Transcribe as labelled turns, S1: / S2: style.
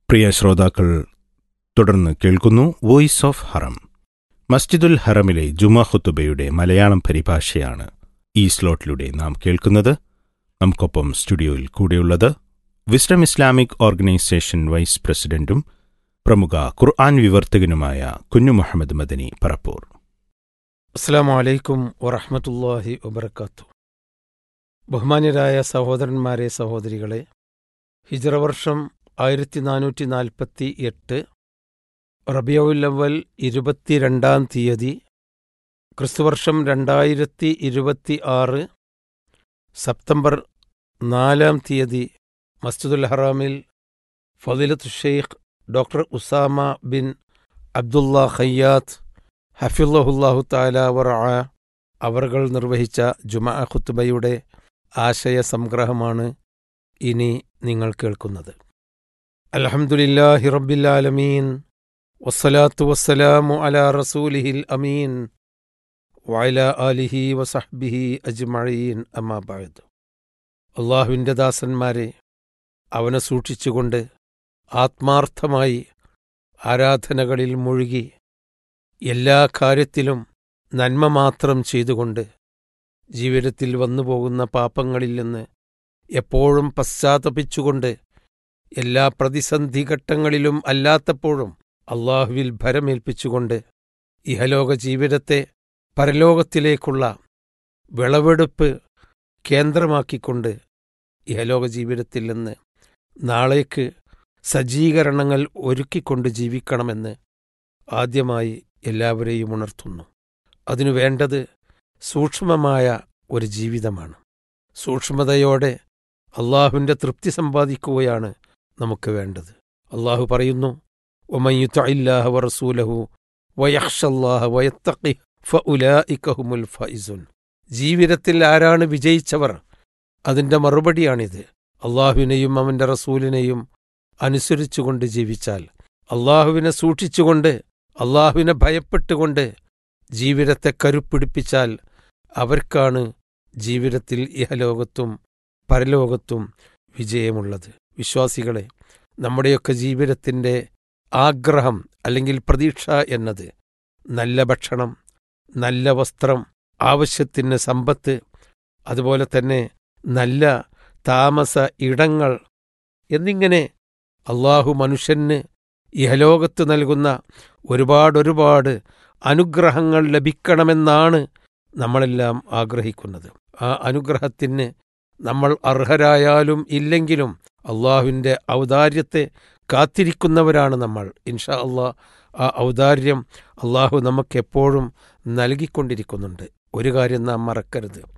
S1: പ്രിയ ശ്രോതാക്കൾ തുടർന്ന് കേൾക്കുന്നു വോയിസ് ഓഫ് ഹറം മസ്ജിദുൽ ഹറമിലെ ജുമാ ഖുത്തുബയുടെ മലയാളം പരിഭാഷയാണ് ഈ സ്ലോട്ടിലൂടെ നാം കേൾക്കുന്നത് നമുക്കൊപ്പം സ്റ്റുഡിയോയിൽ കൂടെയുള്ളത് വിസ്ഡം ഇസ്ലാമിക് ഓർഗനൈസേഷൻ വൈസ് പ്രസിഡന്റും പ്രമുഖ ഖുർആൻ വിവർത്തകനുമായ കുഞ്ഞു മുഹമ്മദ് മദനി പറപ്പൂർ
S2: അസ്സാം വലൈക്കും വറഹമത്തല്ലാഹി വബർക്കാത്തു ബഹുമാന്യരായ സഹോദരന്മാരെ സഹോദരികളെ ഹിജറ വർഷം ആയിരത്തി നാനൂറ്റി നാൽപ്പത്തി എട്ട് റബിയവുല്ലവൽ ഇരുപത്തിരണ്ടാം തീയതി ക്രിസ്തുവർഷം രണ്ടായിരത്തി ഇരുപത്തി ആറ് സെപ്റ്റംബർ നാലാം തീയതി മസ്ജിദുൽ ഹറാമിൽ ഫദിലത്ത് Sheikh doctor Usama bin Abdullah Khayyat ഹഫിള്ളഹുല്ലാഹു താല വറ അവർകൾ നിർവഹിച്ച ജുമാ ഖുത്തുബയുടെ ആശയ സംഗ്രഹമാണ് ഇനി നിങ്ങൾ കേൾക്കുന്നത് അൽഹംദുലില്ലാഹി റബ്ബില്ലാലമീൻ വസ്സലാത്തു വസ്സലാമു അലാ റസൂലിഹിൽ അമീൻ വഅല ആലിഹി വസഹ്ബിഹി അജ്മഈൻ അമ്മാ ബഅദ് അള്ളാഹുവിൻ്റെ ദാസന്മാരെ അവനെ സൂക്ഷിച്ചുകൊണ്ട് ആത്മാർത്ഥമായി ആരാധനകളിൽ മുഴുകി എല്ലാ കാര്യത്തിലും നന്മ മാത്രം ചെയ്തുകൊണ്ട് ജീവിതത്തിൽ വന്നുപോകുന്ന പാപങ്ങളിൽ നിന്ന് എപ്പോഴും പശ്ചാത്തപിച്ചുകൊണ്ട് എല്ലാ പ്രതിസന്ധി ഘട്ടങ്ങളിലും അല്ലാത്തപ്പോഴും അള്ളാഹുവിൽ ഭരമേൽപ്പിച്ചുകൊണ്ട് ഇഹലോക ജീവിതത്തെ പരലോകത്തിലേക്കുള്ള വിളവെടുപ്പ് കേന്ദ്രമാക്കിക്കൊണ്ട് ഇഹലോക ജീവിതത്തിൽ നിന്ന് നാളേക്ക് സജ്ജീകരണങ്ങൾ ഒരുക്കിക്കൊണ്ട് ജീവിക്കണമെന്ന് ആദ്യമായി എല്ലാവരെയും ഉണർത്തുന്നു അതിനു വേണ്ടത് സൂക്ഷ്മമായ ഒരു ജീവിതമാണ് സൂക്ഷ്മതയോടെ അള്ളാഹുവിൻ്റെ തൃപ്തി സമ്പാദിക്കുകയാണ് നമുക്ക് വേണ്ടത് അള്ളാഹു പറയുന്നു ഒമയുത്തല്ലാഹ വറസൂലഹു വയഹ്ഷല്ലാഹ വയത്തഖി ഫഉലായിക്കഹുമുൽ ഫൈസുൻ ജീവിതത്തിൽ ആരാണ് വിജയിച്ചവർ അതിൻ്റെ മറുപടിയാണിത് അള്ളാഹുവിനെയും അവൻ്റെ റസൂലിനെയും അനുസരിച്ചുകൊണ്ട് ജീവിച്ചാൽ അള്ളാഹുവിനെ സൂക്ഷിച്ചുകൊണ്ട് അള്ളാഹുവിനെ ഭയപ്പെട്ടുകൊണ്ട് ജീവിതത്തെ കരുപ്പിടിപ്പിച്ചാൽ അവർക്കാണ് ജീവിതത്തിൽ ഇഹലോകത്തും പരലോകത്തും വിജയമുള്ളത് വിശ്വാസികളെ നമ്മുടെയൊക്കെ ജീവിതത്തിൻ്റെ ആഗ്രഹം അല്ലെങ്കിൽ പ്രതീക്ഷ എന്നത് നല്ല ഭക്ഷണം നല്ല വസ്ത്രം ആവശ്യത്തിന് സമ്പത്ത് അതുപോലെ തന്നെ നല്ല താമസ ഇടങ്ങൾ എന്നിങ്ങനെ അള്ളാഹു മനുഷ്യന് ഇഹലോകത്ത് നൽകുന്ന ഒരുപാടൊരുപാട് അനുഗ്രഹങ്ങൾ ലഭിക്കണമെന്നാണ് നമ്മളെല്ലാം ആഗ്രഹിക്കുന്നത് ആ അനുഗ്രഹത്തിന് നമ്മൾ അർഹരായാലും ഇല്ലെങ്കിലും അള്ളാഹുവിൻ്റെ ഔദാര്യത്തെ കാത്തിരിക്കുന്നവരാണ് നമ്മൾ ഇൻഷാ അള്ളാഹ് ആ ഔദാര്യം അള്ളാഹു നമുക്കെപ്പോഴും നൽകിക്കൊണ്ടിരിക്കുന്നുണ്ട് ഒരു കാര്യം നാം മറക്കരുത്